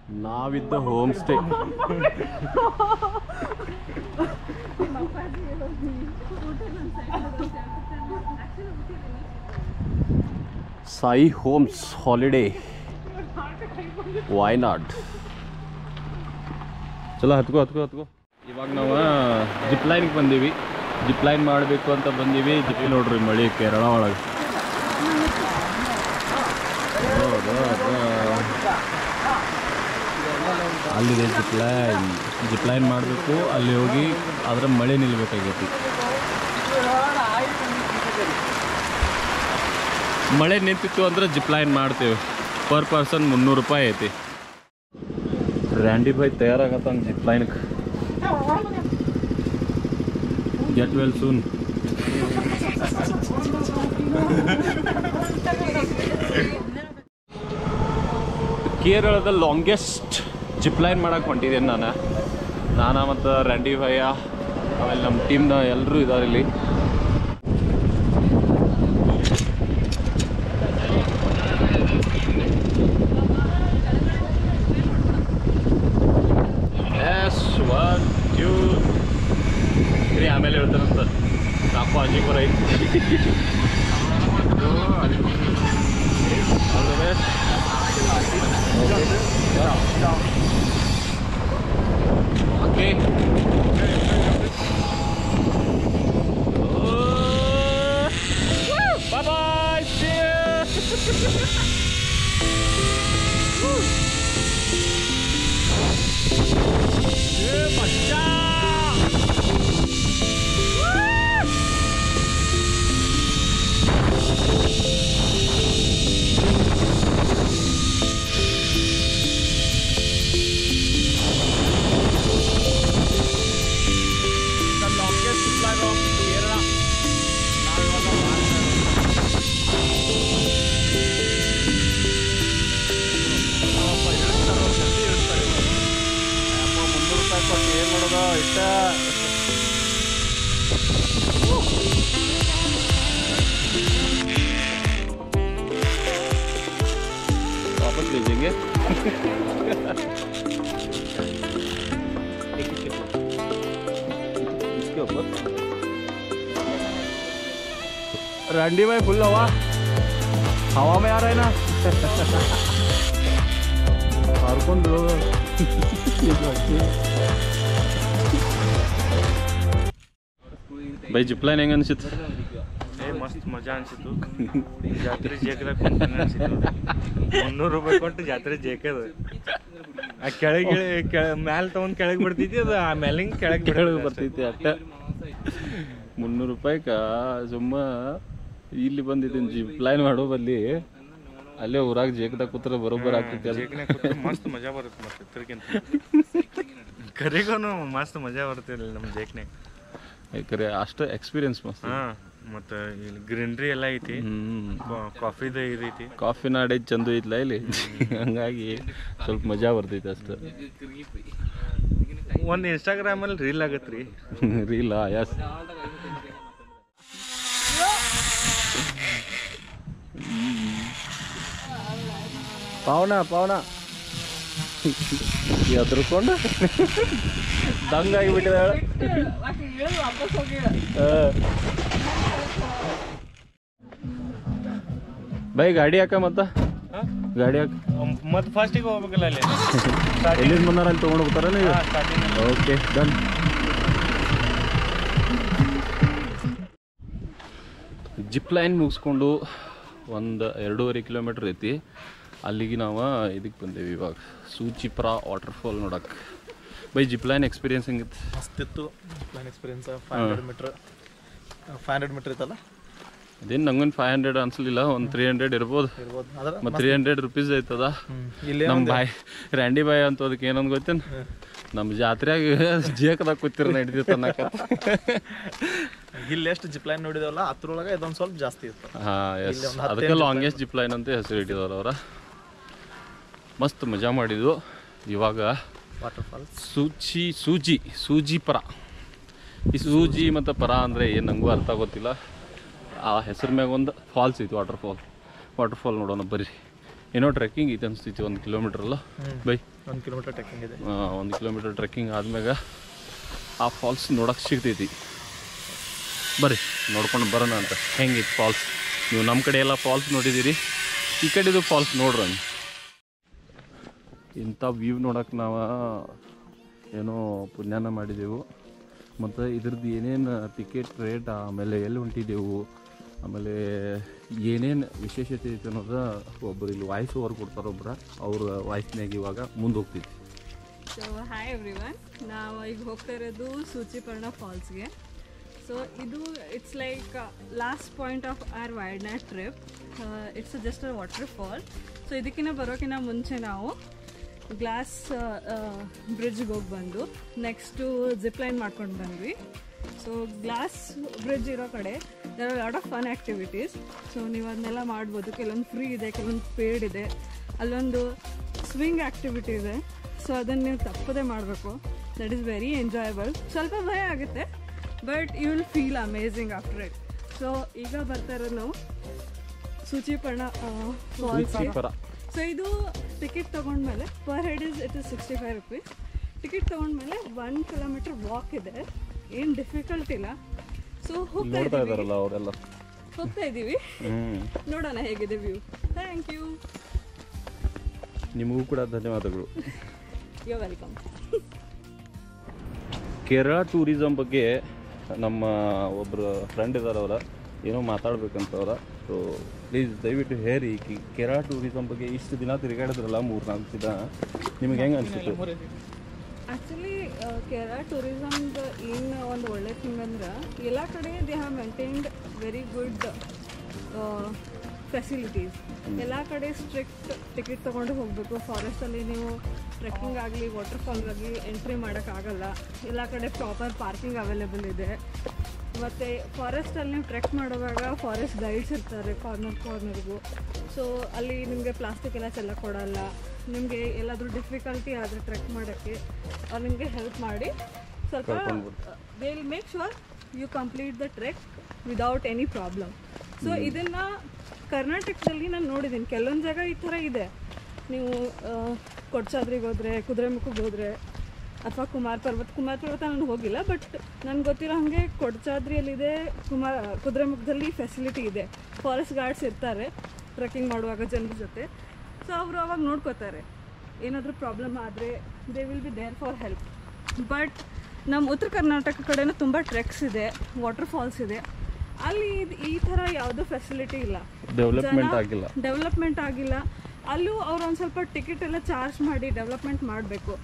ನಾವಿದ್ದ home stay Sai homes holiday Wayanad ಚಲೋ ಹತ್ಕೋ ಹತ್ಕೋ ಹತ್ಕೋ ಇವಾಗ ನಾವು ಜಿಪ್ ಲೈನ್ಗೆ ಬಂದೀವಿ ಜಿಪ್ ಲೈನ್ ಮಾಡಬೇಕು ಅಂತ ಬಂದೀವಿ ಜಿಪ್ ನೋಡ್ರಿ ಮಳೆ ಕೇರಳ ಒಳಗೆ ಅಲ್ಲಿದೆ ಜಿಪ್ ಲೈನ್ ಜಿಪ್ ಲೈನ್ ಮಾಡಬೇಕು ಅಲ್ಲಿ ಹೋಗಿ ಅದರ ಮಳೆ ನಿಲ್ಬೇಕಾಗೈತಿ ಮಳೆ ನಿಂತಿತ್ತು ಅಂದ್ರೆ ಜಿಪ್ ಲೈನ್ ಮಾಡ್ತೇವೆ ಪರ್ ಪರ್ಸನ್ ಮುನ್ನೂರು ರೂಪಾಯಿ ಐತಿ ರ್ಯಾಂಡಿ ಬಾಯ್ ತಯಾರಾಗತ್ತಾನ ಜಿಪ್ ಲೈನ್ಗೆ ಗೆಟ್ ವೆಲ್ ಸೂನ್ ಕೇರಳದ ಲಾಂಗೆಸ್ಟ್ ಜಿಪ್ ಲೈನ್ ಮಾಡಕ್ಕೆ ಹೊಂಟಿದ್ದೇನೆ ನಾನು ನಾನು ಮತ್ತು ರ್ಯಾಂಡಿ ಭಯ್ಯ ಆಮೇಲೆ ನಮ್ಮ ಟೀಮ್ನ ಎಲ್ಲರೂ ಇದ್ದಾರೆ ಇಲ್ಲಿ ಎಸ್ ಒನ್ ಟೂ ರೀ ಆಮೇಲೆ ಹೇಳ್ತಾರಂತ ನಾಲ್ಕು ಅಜ್ಜಿ ಬರ ಐತಿ All the best. Okay. Bye bye. See The longest flight of Kerala. ಮುನ್ನೂರು ರೂಪಾಯಿ ಕೊಟ್ಟು ಏನು ಮಾಡೋದು ಇಷ್ಟ वापस ले जाएंगे इसके ऊपर रंडी भाई फुल हवा हवा में आ रहा है ना हारಕೊಂಡು ಬೈ ಜಿಪ್ಲೈನ್ ಹೆಂಗ ಅನ್ಸಿತ್ತು ಏ ಮಸ್ತ್ ಮಜಾ ಅನ್ಸಿತ್ತು ಜಾತ್ರೆ ಜೇಕದಾಗ ಕುಂತಂಗ ಅನ್ಸಿತ್ತು ಮುನ್ನೂರು ರೂಪಾಯಿ ಕೊಟ್ಟು ಜಾತ್ರೆ ಜೇಕದ ಆ ಕೆಳಗೆ ಕೆಳ ಮ್ಯಾಲ ತಗೊಂಡ್ ಕೆಳಗೆ ಬಿಡ್ತೈತಿ ಅದು ಆ ಮ್ಯಾಲಿಂಗ್ ಕೆಳಗೆ ಕೆಳಗೆ ಬಿಡೋದು ಬರ್ತೈತಿ ಅಟ್ಟ ಮುನ್ನೂರು ರೂಪಾಯಿಕ ಸುಮ್ಮ ಇಲ್ಲಿ ಬಂದಿದ್ದೀನಿ ಜಿಪ್ಲೈನ್ ಮಾಡೋ ಬಲ್ಲಿ ಅಲ್ಲೇ ಊರಾಗ ಜೇಕದಾಗ ಕೂತ್ರೆ ಬರೋಬ್ಬರ ಆಗ್ತೈತಿ ಅದು ಜೇಕನ್ಯಾಗ ಕೂತ್ರೆ ಮಸ್ತ್ ಮಜಾ ಬರುತ್ತೆ ಮತ್ತೆ ಇದ್ರಕ್ಕಿಂತ ಕರಿಗೋನು ಮಸ್ತ್ ಮಜಾ ಬರುತ್ತೆ ಇಲ್ಲಿ ನಮ್ಮ ಜೇಕ್ನ್ಯಾಗ ಯಾಕಂದ್ರೆ ಅಷ್ಟು ಎಕ್ಸ್ಪೀರಿಯನ್ಸ್ ಮಸ್ತ್ ಹಾ ಮತ್ತೆ ಇಲ್ಲಿ ಗ್ರೀನ್ರಿ ಎಲ್ಲ ಐತಿ ಹ್ಮ್ ಕಾಫಿದ ಇದೈತಿ ಕಾಫಿ ನಾಡೆ ಚಂದ ಐತ್ಲ ಇಲ್ಲಿ ಹಂಗಾಗಿ ಸ್ವಲ್ಪ ಮಜಾ ಬರ್ತೈತೆ ಅಷ್ಟು ಒಂದು ಇನ್ಸ್ಟಾಗ್ರಾಮಲ್ಲಿ ರೀಲ್ ಆಗತ್ರಿ ರೀಲ ಯಸ್ ಪಾವನ ಪಾವನ ಎದ್ರಕೊಂಡು ದಂಗಾಗಿಬಿಟ್ಟಿದಾಳೆ ಬೈ ಗಾಡಿ ಹಾಕ ಮತ್ತ ಗಾಡಿ ಹಾಕ ಮತ್ತೆ ಫಸ್ಟಿಗೆ ಹೋಗ್ಬೇಕಲ್ಲ ಅಲ್ಲಿ ಎಲ್ಲಿಂದ ಬಂದಾರ ಅಲ್ಲಿ ತೊಗೊಂಡು ಹೋಗ್ತಾರ ನೀವು starting okay done zip line ಮುಗಿಸ್ಕೊಂಡು ಒಂದು ಎರಡೂವರೆ ಕಿಲೋಮೀಟ್ರ್ ಐತಿ ಅಲ್ಲಿಗೆ ನಾವು ಇದಕ್ಕೆ ಬಂದೇವಿ ಇವಾಗ ಸೂಚಿಪ್ರಾ ವಾಟರ್ಫಾಲ್ ನೋಡಕ್ಕೆ ಬೈ ಜಿಪ್ ಲೈನ್ ಎಕ್ಸ್ಪೀರಿಯನ್ಸ್ ಹೆಂಗಿತ್ತು ಮಸ್ತಿತ್ತು plan experience five hundred metre five hundred metre ಇತ್ತಲ್ಲ ಅದೇನು ನಂಗೊಂದು ಫೈವ್ ಹಂಡ್ರೆಡ್ ಅನ್ಸಲಿಲ್ಲ ಒಂದು ತ್ರೀ ಹಂಡ್ರೆಡ್ ಇರ್ಬೋದು ಇರ್ಬೋದು ಅದ್ರ ಮತ್ತು ತ್ರೀ ಹಂಡ್ರೆಡ್ ರುಪೀಸ್ ಐತದ ಇಲ್ಲೇ ನಮ್ಮ ಬಾಯ್ ರ್ಯಾಂಡಿ ಬಾಯ್ ಅಂತ ಅದಕ್ಕೆ ಏನಂದ್ ಗೊತ್ತೇನು ನಮ್ಮ ಜಾತ್ರೆಯಾಗ ಜೇಕದಾಗ ಕೂತಿರ ನಡೀತಿತ್ತು ಅನ್ನಕತ್ತ ಇಲ್ಲಿ ಎಷ್ಟು ಜಿಪ್ ಲೈನ್ ನೋಡಿದೇವಲ್ಲ ಅದ್ರೊಳಗೆ ಇದೊಂದು ಸ್ವಲ್ಪ ಜಾಸ್ತಿ ಇತ್ತು ಹಾಂ ಎಸ್ ಇಲ್ಲಿ ಒಂದು ಹತ್ತೇನು ಅದಕ್ಕೆ zip ಲಾಂಗೆಸ್ಟ್ ಜಿಪ್ ಲೈನ್ ಅಂತ ಹೆಸರು ಇಟ್ಟಿದ್ದಾರೆ ಅವರ ಮಸ್ತ್ ಮಜಾ ಮಾಡಿದ್ವು ಇವಾಗ ವಾಟರ್ ಫಾಲ್ಸ್ ಸೂಚಿ ಸೂಜಿ ಸೂಜಿ ಪರ ಈ ಸೂಜಿ ಮತ್ತು ಪರ ಅಂದರೆ ಏನು ನನಗೂ ಅರ್ಥ ಗೊತ್ತಿಲ್ಲ ಆ ಹೆಸರು ಮ್ಯಾಗ ಒಂದು ಫಾಲ್ಸ್ ಐತಿ ವಾಟರ್ ಫಾಲ್ ವಾಟರ್ ಫಾಲ್ ನೋಡೋಣ ಬರ್ರಿ ಏನೋ ಟ್ರೆಕ್ಕಿಂಗ್ ಐತೆ ಅನಿಸ್ತೈತಿ ಒಂದು ಕಿಲೋಮೀಟ್ರ್ ಅಲ್ಲ ಬೈ ಒಂದು ಕಿಲೋಮೀಟರ್ ಟ್ರೆಕ್ಕಿಂಗ್ ಇದೆ ಒಂದು ಕಿಲೋಮೀಟರ್ ಟ್ರೆಕ್ಕಿಂಗ್ ಆದ್ಮ್ಯಾಗ ಆ ಫಾಲ್ಸ್ ನೋಡಕ್ಕೆ ಸಿಗ್ತೈತಿ ಬರ್ರಿ ನೋಡ್ಕೊಂಡು ಬರೋಣ ಅಂತ ಹೆಂಗೈತಿ ಫಾಲ್ಸ್ ನೀವು ನಮ್ಮ ಕಡೆ ಎಲ್ಲ ಫಾಲ್ಸ್ ನೋಡಿದ್ದೀರಿ ಈ ಕಡೆದು ಫಾಲ್ಸ್ ನೋಡ್ರಿ ಇಂಥ ವ್ಯೂ ನೋಡಕ್ಕೆ ನಾವು ಏನೋ ಪುಣ್ಯನ ಮಾಡಿದೆವು ಮತ್ತು ಇದ್ರದ್ದು ಏನೇನು ಟಿಕೆಟ್ ರೇಟ್ ಆಮೇಲೆ ಎಲ್ಲಿ ಹೊಂಟಿದ್ದೆವು ಆಮೇಲೆ ಏನೇನು ವಿಶೇಷತೆ ಐತೆ ಅನ್ನೋದು ಒಬ್ಬರು ಇಲ್ಲಿ ವಾಯ್ಸ್ ಓವರ್ ಕೊಡ್ತಾರೆ ಒಬ್ರು ಅವ್ರ ವಾಯ್ಸ್ನಾಗ ಇವಾಗ ಮುಂದೆ ಹೋಗ್ತೈತಿ ಸೊ ಹಾಯ್ ಎವ್ರಿವನ್ ನಾವು ಈಗ ಹೋಗ್ತಾ ಇರೋದು ಸೂಚಿಪರ್ಣ ಫಾಲ್ಸ್ಗೆ ಸೊ ಇದು it's like last point of our Wayanad trip it's just a waterfall so ಇದಕ್ಕಿಂತ ಬರೋಕ್ಕಿಂತ ಮುಂಚೆ ನಾವು ಗ್ಲಾಸ್ ಬ್ರಿಡ್ಜ್ಗೆ ಹೋಗಿ ಬಂದು ನೆಕ್ಸ್ಟು ಜಿಪ್ ಲೈನ್ ಮಾಡ್ಕೊಂಡು ಬಂದ್ವಿ ಸೊ ಗ್ಲಾಸ್ ಬ್ರಿಡ್ಜ್ ಇರೋ ಕಡೆ there are lot of fun activities so ನೀವು ಅದನ್ನೆಲ್ಲ ಮಾಡ್ಬೋದು ಕೆಲವೊಂದು ಫ್ರೀ ಇದೆ ಕೆಲವೊಂದು ಪೇಡ್ ಇದೆ ಅಲ್ಲೊಂದು ಸ್ವಿಂಗ್ ಆ್ಯಕ್ಟಿವಿಟಿ ಇದೆ ಸೊ ಅದನ್ನು ನೀವು ತಪ್ಪದೇ ಮಾಡಬೇಕು ದಟ್ ಈಸ್ ವೆರಿ ಎಂಜಾಯಬಲ್ ಸ್ವಲ್ಪ ಭಯ ಆಗುತ್ತೆ but you will feel amazing after it so ಈಗ ಬರ್ತಾ ಇರೋದು ನಾವು ಸೂಚಿಪರ್ಣ ಫಾಲ್ಸ್ ಸೂಚಿಪರ. ಸೊ ಇದು ಟಿಕೆಟ್ ತೊಗೊಂಡ್ಮೇಲೆ per head is it is sixty five rupees ticket ತೊಗೊಂಡ್ಮೇಲೆ ಒನ್ ಕಿಲೋಮೀಟರ್ ವಾಕ್ ಇದೆ ಏನು ಡಿಫಿಕಲ್ಟ್ ಇಲ್ಲ ಸೊ ಹೋಗ್ತಾ ನೋಡ್ತಾ ಇದ್ದೀವಿ ಇದಾರಲ್ಲ ಅವರೆಲ್ಲ ಹೋಗ್ತಾ ಇದ್ದೀವಿ ಹ್ಮ್ ನೋಡೋಣ ಹೇಗಿದೆ ವ್ಯೂ ಥ್ಯಾಂಕ್ ಯು ನಿಮಗೂ ಕೂಡ ಧನ್ಯವಾದಗಳು ಯು ವೆಲ್ಕಮ್ ಕೇರಳ ಟೂರಿಸಂ ಬಗ್ಗೆ ನಮ್ಮ ಒಬ್ಬರು ಫ್ರೆಂಡ್ ಇದ್ದಾರೆ ಅವರ ಏನೋ ಮಾತಾಡ್ಬೇಕಂತ ಅವರ ಸೊ ಪ್ಲೀಸ್ ದಯವಿಟ್ಟು ಹೇರಿ ಕಿ ಕೇರಳ ಟೂರಿಸಂ ಬಗ್ಗೆ ಇಷ್ಟು ದಿನ ತಿರುಗಾಡಿದ್ರಲ್ಲ ಮೂರು ನಾಲ್ಕು ದಿನ ನಿಮಗೆ ಹೆಂಗೆ ಅನಿಸಿತು ಆ್ಯಕ್ಚುಲಿ ಕೇರಳ ಟೂರಿಸಮ್ದು ಏನು ಒಂದು ಒಳ್ಳೆ ಥಿಂಗ್ ಅಂದ್ರೆ ಎಲ್ಲ ಕಡೆ they have maintained very good facilities ಎಲ್ಲ ಕಡೆ ಸ್ಟ್ರಿಕ್ಟ್ ಟಿಕೆಟ್ ತೊಗೊಂಡು ಹೋಗಬೇಕು ಫಾರೆಸ್ಟಲ್ಲಿ ನೀವು ಟ್ರೆಕ್ಕಿಂಗ್ ಆಗಲಿ ವಾಟರ್ ಫಾಲ್ಗಾಗಿ ಎಂಟ್ರಿ ಮಾಡೋಕ್ಕಾಗಲ್ಲ ಎಲ್ಲ ಕಡೆ ಪ್ರಾಪರ್ ಪಾರ್ಕಿಂಗ್ ಅವೈಲೇಬಲ್ ಇದೆ ಮತ್ತು ಫಾರೆಸ್ಟಲ್ಲಿ ನೀವು ಟ್ರೆಕ್ ಮಾಡುವಾಗ ಫಾರೆಸ್ಟ್ ಗೈಡ್ಸ್ ಇರ್ತಾರೆ ಕಾರ್ನರ್ ಕಾರ್ನರ್ಗೂ ಸೊ ಅಲ್ಲಿ ನಿಮಗೆ ಪ್ಲಾಸ್ಟಿಕ್ ಎಲ್ಲ ಚೆಲ್ಲ ಕೊಡಲ್ಲ ನಿಮಗೆ ಎಲ್ಲಾದರೂ ಡಿಫಿಕಲ್ಟಿ ಆದರೆ ಟ್ರೆಕ್ ಮಾಡೋಕ್ಕೆ ಅವ್ರು ನಿಮಗೆ ಹೆಲ್ಪ್ ಮಾಡಿ ಸ್ವಲ್ಪ they will make sure you complete the trek without any problem so ಇದನ್ನು ಕರ್ನಾಟಕದಲ್ಲಿ ನಾನು ನೋಡಿದ್ದೀನಿ ಕೆಲವೊಂದು ಜಾಗ ಈ ಥರ ಇದೆ ನೀವು ಕೊಡ್ಚಾದ್ರಿಗೆ ಹೋದರೆ ಕುದುರೆಮುಖಕ್ಕೆ ಹೋದರೆ ಅಥವಾ ಕುಮಾರ್ ಪರ್ವತ ಕುಮಾರ್ ಪರ್ವತ ನಾನು ಹೋಗಿಲ್ಲ ಬಟ್ ನನಗೆ ಗೊತ್ತಿರೋ ಹಾಗೆ ಕೊಡ್ಚಾದ್ರಿಯಲ್ಲಿದೆ ಕುಮಾರ್ ಕುದುರೆಮುಖದಲ್ಲಿ ಫೆಸಿಲಿಟಿ ಇದೆ ಫಾರೆಸ್ಟ್ ಗಾರ್ಡ್ಸ್ ಇರ್ತಾರೆ ಟ್ರೆಕ್ಕಿಂಗ್ ಮಾಡುವಾಗ ಜನರ ಜೊತೆ ಸೊ ಅವರು ಅವಾಗ ನೋಡ್ಕೋತಾರೆ ಏನಾದರೂ ಪ್ರಾಬ್ಲಮ್ ಆದರೆ they will be there for help but ನಮ್ಮ ಉತ್ತರ ಕರ್ನಾಟಕ ಕಡೆನೂ ತುಂಬ ಟ್ರೆಕ್ಸ್ ಇದೆ ವಾಟರ್ ಫಾಲ್ಸ್ ಇದೆ ಅಲ್ಲಿ ಇದ್- ಈ ಥರ ಯಾವುದೂ ಫೆಸಿಲಿಟಿ ಇಲ್ಲ ಡೆವಲಪ್ಮೆಂಟ್ ಆಗಿಲ್ಲ ಡೆವಲಪ್ಮೆಂಟ್ ಆಗಿಲ್ಲ ಅಲ್ಲೂ ಅವ್ರು ಒಂದು ಸ್ವಲ್ಪ ಟಿಕೆಟ್ ಎಲ್ಲ ಚಾರ್ಜ್ ಮಾಡಿ ಡೆವಲಪ್ಮೆಂಟ್ ಮಾಡಬೇಕು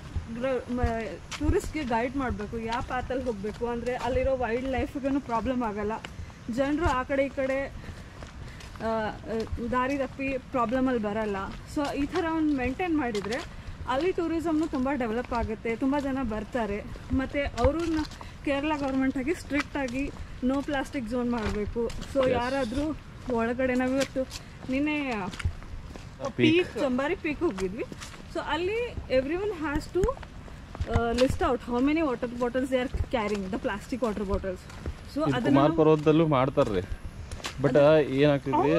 ಟೂರಿಸ್ಟ್ಗೆ ಗೈಡ್ ಮಾಡಬೇಕು ಯಾವ ಪಾತಲ್ಲಿ ಹೋಗಬೇಕು ಅಂದರೆ ಅಲ್ಲಿರೋ ವೈಲ್ಡ್ ಲೈಫ್ಗೂ ಪ್ರಾಬ್ಲಮ್ ಆಗಲ್ಲ ಜನರು ಆ ಕಡೆ ಈ ಕಡೆ ಆ, ಆ, ದಾರಿ ತಪ್ಪಿ ಪ್ರಾಬ್ಲಮಲ್ಲಿ ಬರಲ್ಲ ಸೊ ಈ ಥರ ಒಂದು ಮೇಂಟೈನ್ ಮಾಡಿದರೆ ಅಲ್ಲಿ ಟೂರಿಸಮ್ನು ತುಂಬ ಡೆವಲಪ್ ಆಗುತ್ತೆ ತುಂಬ ಜನ ಬರ್ತಾರೆ ಮತ್ತು ಅವರು ಕೇರಳ ಗೌರ್ಮೆಂಟಾಗಿ ಸ್ಟ್ರಿಕ್ಟಾಗಿ ನೋ ಪ್ಲಾಸ್ಟಿಕ್ ಝೋನ್ ಮಾಡಬೇಕು ಸೊ ಯಾರಾದರೂ ಒಳಗಡೆ ನಾವಿವತ್ತು ನಿನ್ನೆ ಪೀಕ್ ಚಂಬಾರಿ ಪೀಕ್ ಹೋಗಿದ್ವಿ ಸೊ ಅಲ್ಲಿ every one has to list out how many water bottles they are carrying the plastic water bottles so ಇದು ಅದನ್ನ ಕುಮಾರ್ ಪರ್ವತದಲ್ಲೂ ಮಾಡ್ತಾರ್ರಿ ಬಟ್ ಏನಾಗ್ತೈತಿ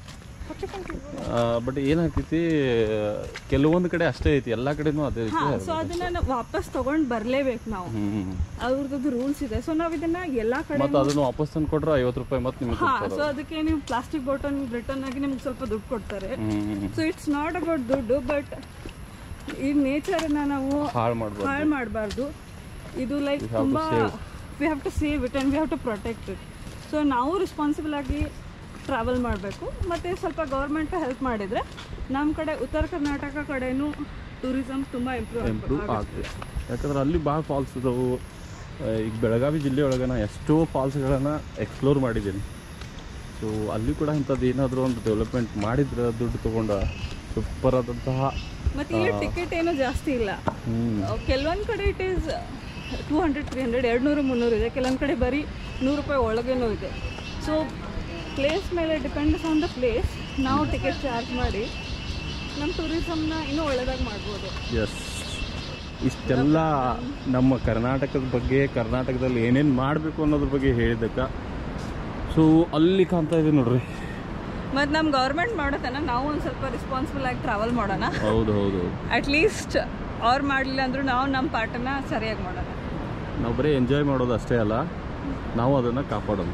ಬಟ್ ಏನಾಗ್ತೈತಿ ಕೆಲವೊಂದು ಕಡೆ ಅಷ್ಟೇ ಐತಿ ಎಲ್ಲಾ ಕಡೆನೂ ಅದೇ ಐತಿ ಹಾ ಸೊ ಅದನ್ನ ನಾವು ವಾಪಸ್ ತಗೊಂಡ್ ಬರ್ಲೇಬೇಕು ನಾವು ಹ್ಮ್ ಅವ್ರದ್ದು ರೂಲ್ಸ್ ಇದೆ ಸೊ ನಾವ್ ಇದನ್ನ ಎಲ್ಲಾ ಕಡೆ ಮತ್ತೆ ಅದನ್ನು ವಾಪಸ್ ತಂದು ಕೊಟ್ರೆ ಐವತ್ತು ರೂಪಾಯಿ ಮತ್ತೆ ನಿಮ್ಗೆ ಹಾ ಕೊಡ್ತಾರೆ ಸೊ ಅದಕ್ಕೆ ನೀವು ಪ್ಲಾಸ್ಟಿಕ್ ಬಾಟಲ್ ರಿಟರ್ನ್ ಆಗಿ ನಿಮ್ಗೆ ಸ್ವಲ್ಪ ದುಡ್ಡು ಕೊಡ್ತಾರೆ hmm so it's not about ದುಡ್ಡು ಬಟ್ ಈ ನೇಚರನ್ನ ನಾವು ಹಾಳು ಮಾಡ್ಬಾರ್ದು ಹಾಳು ಮಾಡಬಾರ್ದು ಇದು ಲೈಕ್ ತುಂಬಾ we have to save it and we have to protect it so ನಾವು ರೆಸ್ಪಾನ್ಸಿಬಲ್ ಆಗಿ ಟ್ರಾವೆಲ್ ಮಾಡಬೇಕು ಮತ್ತು ಸ್ವಲ್ಪ ಗೌರ್ಮೆಂಟ್ ಹೆಲ್ಪ್ ಮಾಡಿದರೆ ನಮ್ಮ ಕಡೆ ಉತ್ತರ ಕರ್ನಾಟಕ ಕಡೆನೂ ಟೂರಿಸಮ್ ತುಂಬ ಇಂಪ್ರೂವ್ ಇಂಪ್ರೂವ್ ಆಗ್ತದೆ ಯಾಕಂದ್ರೆ ಅಲ್ಲಿ ಭಾಳ ಫಾಲ್ಸ್ ಇದಾವು ಆ, ಈಗ ಬೆಳಗಾವಿ ಜಿಲ್ಲೆ ಒಳಗೆ ನಾ ಎಷ್ಟೋ ಫಾಲ್ಸ್ಗಳನ್ನು ಎಕ್ಸ್ಪ್ಲೋರ್ ಮಾಡಿದ್ದೀನಿ ಸೊ ಅಲ್ಲಿ ಕೂಡ ಇಂಥದ್ದು ಏನಾದರೂ ಒಂದು ಡೆವಲಪ್ಮೆಂಟ್ ಮಾಡಿದ್ರೆ ದುಡ್ಡು ತೊಗೊಂಡ ಸೂಪರ್ ಆದಂತಹ ಮತ್ತು ಇಲ್ಲಿ ಟಿಕೆಟ್ ಏನು ಜಾಸ್ತಿ ಇಲ್ಲ ಹ್ಞೂ ಕೆಲವೊಂದು ಕಡೆ it is two hundred three hundred ಎರಡು ನೂರು ಮುನ್ನೂರು ಇದೆ ಕೆಲವೊಂದು ಕಡೆ ಬರೀ ನೂರು ರೂಪಾಯಿ ಒಳಗೇನೂ ಇದೆ ಸೊ ಪ್ಲೇಸ್ ಮೇಲೆ ಡಿಪೆಂಡ್ಸ್ ಆನ್ ದ ಪ್ಲೇಸ್ ನಾವು ಟಿಕೆಟ್ ಚಾರ್ಜ್ ಮಾಡಿ ನಮ್ಮ ಟೂರಿಸಮ್ನ ಇನ್ನೂ ಒಳ್ಳೆದಾಗಿ ಮಾಡ್ಬೋದು ಎಸ್ ಇಷ್ಟೆಲ್ಲ ನಮ್ಮ ಕರ್ನಾಟಕದ ಬಗ್ಗೆ ಕರ್ನಾಟಕದಲ್ಲಿ ಏನೇನು ಮಾಡಬೇಕು ಅನ್ನೋದ್ರ ಬಗ್ಗೆ ಹೇಳಿದ್ದಕ್ಕೆ ಸೊ ಅಲ್ಲಿ ಕಾಣ್ತಾ ಇದೆ ನೋಡ್ರಿ ಮತ್ತು ನಮ್ಮ ಗೌರ್ಮೆಂಟ್ ಮಾಡೋತನ ನಾವು ಒಂದು ಸ್ವಲ್ಪ ರೆಸ್ಪಾನ್ಸಿಬಲ್ ಆಗಿ ಟ್ರಾವೆಲ್ ಮಾಡೋಣ ಹೌದು ಹೌದು ಅಟ್ ಲೀಸ್ಟ್ ಅವ್ರು ಮಾಡಲಿಲ್ಲ ಅಂದ್ರೂ ನಾವು ನಮ್ಮ ಪಾಠನ ಸರಿಯಾಗಿ ಮಾಡೋಣ ನಾವು ಬರೀ ಎಂಜಾಯ್ ಮಾಡೋದು ಅಷ್ಟೇ ಅಲ್ಲ ನಾವು ಅದನ್ನು ಕಾಪಾಡೋದು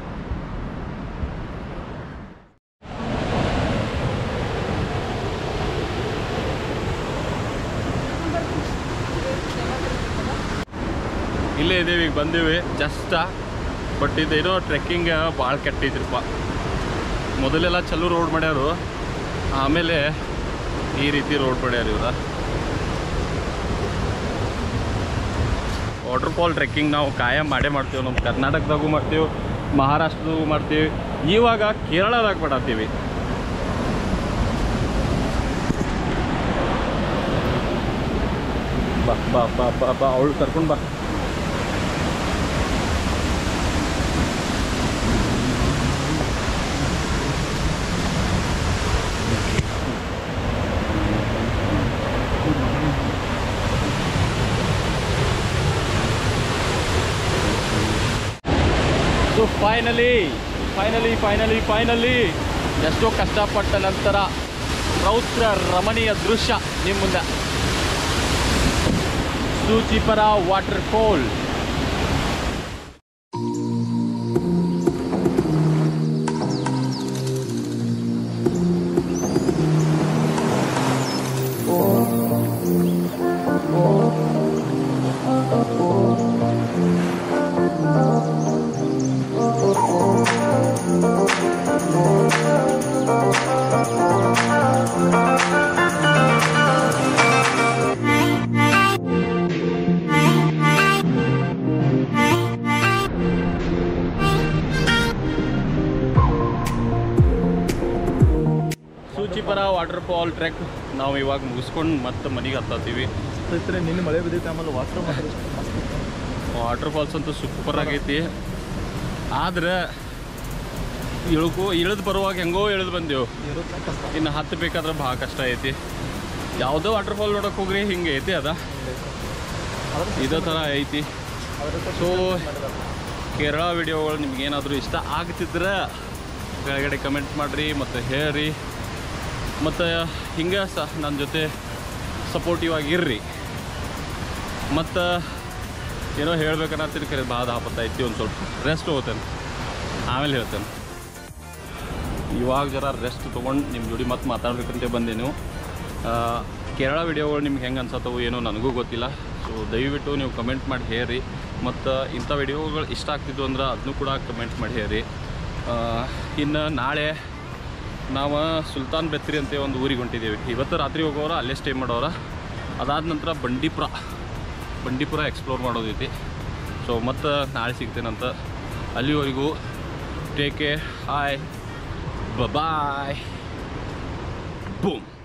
ಇಲ್ಲೇ ಇದೀವಿ ಈಗ ಬಂದೀವಿ ಜಸ್ಟ್ ಬಟ್ ಇದೇನೋ ಟ್ರೆಕ್ಕಿಂಗ್ ಭಾಳ ಕೆಟ್ಟೈತ್ರಿಪ್ಪ ಮೊದಲೆಲ್ಲ ಚಲೋ ರೋಡ್ ಮಾಡ್ಯಾರು ಆಮೇಲೆ ಈ ರೀತಿ ರೋಡ್ ಮಾಡ್ಯಾರ ಇವ್ರ ವಾಟರ್ಫಾಲ್ ಟ್ರೆಕ್ಕಿಂಗ್ ನಾವು ಕಾಯಂ ಮಾಡೇ ಮಾಡ್ತೀವಿ ನಮ್ಮ ಕರ್ನಾಟಕದಾಗೂ ಮಾಡ್ತೀವಿ ಮಹಾರಾಷ್ಟ್ರದಾಗೂ ಮಾಡ್ತೀವಿ ಇವಾಗ ಕೇರಳದಾಗ ಮಾಡತ್ತೀವಿ ಬಾ ಬಾ ಬಾ ಬಾ ಬಾ ಅವಳು ಕರ್ಕೊಂಡು ಬಾ so finally finally finally finally ಎಷ್ಟೋ ಕಷ್ಟಪಟ್ಟ ನಂತರ ರೌದ್ರ ರಮಣೀಯ ದೃಶ್ಯ ನಿಮ್ಮ ಮುಂದೆ Soochipara waterfall Soochipara waterfall trek ನಾವು ಇವಾಗ ಮುಗಿಸ್ಕೊಂಡು ಮತ್ತೆ ಮನೆಗೆ ಹತ್ತತ್ತೀವಿ ಸ್ನೇಹಿತರೆ ನಿನ್ನೆ ಮಳೆ ಬಿದ್ದೈತೆ ಆಮೇಲೆ ವಾಟರ್ ಮಾತ್ರ ಎಷ್ಟು ಮಸ್ತ್ ಇತ್ತು. ವಾಟರ್ ಫಾಲ್ಸ್ ಅಂತೂ ಸೂಪರ್ ಆಗೈತಿ ಆದ್ರೆ ಇಳ್ಕೋ ಇಳಿದು ಬರುವಾಗ ಹೆಂಗೋ ಇಳಿದು ಬಂದೆವು ಇರೋದ್ನ ಕಷ್ಟ ಇನ್ನು ಹತ್ತಬೇಕಾದ್ರೆ ಭಾಳ ಕಷ್ಟ ಐತಿ ಯಾವುದೋ ವಾಟರ್ ಫಾಲ್ ನೋಡೋಕೆ ಹೋಗ್ರಿ ಹಿಂಗೆ ಐತಿ ಅದ ಆದ್ರೆ ಇದೇ ಥರ ಐತಿ ಅದ್ರ ಸೊ ಕೇರಳ ವಿಡಿಯೋಗಳು ನಿಮ್ಗೇನಾದರೂ ಇಷ್ಟ ಆಗ್ತಿದ್ರೆ ಕೆಳಗಡೆ ಕಮೆಂಟ್ ಮಾಡಿರಿ ಮತ್ತು ಹೇಳ್ರಿ ಮತ್ತು ಹಿಂಗೆ ಸಹ ನನ್ನ ಜೊತೆ ಸಪೋರ್ಟಿವ್ ಆಗಿರ್ರಿ ಮತ್ತು ಏನೋ ಹೇಳ್ಬೇಕನ್ನತ್ತೀನಿ ಕರೆ ಭಾಳ ದಾಪತ್ತ ಐತಿ ಒಂದು ಸ್ವಲ್ಪ ರೆಸ್ಟ್ ಹೋಗ್ತೇನೆ ಆಮೇಲೆ ಹೇಳ್ತೇನೆ ಇವಾಗ ಜರ ರೆಸ್ಟ್ ತೊಗೊಂಡು ನಿಮ್ಮ ಜೋಡಿ ಮತ್ತೆ ಮಾತಾಡ್ಬೇಕಂತ ಬಂದೇನು ಆ, ಕೇರಳ ವಿಡಿಯೋಗಳು ನಿಮ್ಗೆ ಹೆಂಗೆ ಅನ್ಸತ್ತವು ಏನೋ ನನಗೂ ಗೊತ್ತಿಲ್ಲ ಸೊ ದಯವಿಟ್ಟು ನೀವು ಕಮೆಂಟ್ ಮಾಡಿ ಹೇಳ್ರಿ ಮತ್ತು ಇಂಥ ವಿಡಿಯೋಗಳು ಇಷ್ಟ ಆಗ್ತಿದ್ವು ಅಂದ್ರೆ ಅದನ್ನು ಕೂಡ ಕಮೆಂಟ್ ಮಾಡಿ ಹೇಳ್ರಿ ಆ, ಇನ್ನು ನಾಳೆ ನಾವು ಸುಲ್ತಾನ್ ಬೆತ್ರಿ ಅಂತ ಒಂದು ಊರಿಗೆ ಹೊಂಟಿದ್ದೀವಿ ಇವತ್ತು ರಾತ್ರಿ ಹೋಗೋರ ಅಲ್ಲೇ ಸ್ಟೇ ಮಾಡೋರ ಅದಾದ ನಂತರ ಬಂಡೀಪುರ ಬಂಡೀಪುರ ಎಕ್ಸ್ಪ್ಲೋರ್ ಮಾಡೋದೈತಿ ಸೊ ಮತ್ತು ನಾಳೆ ಸಿಗ್ತೇನಂತ ಅಲ್ಲಿವರೆಗೂ take care hi bye boom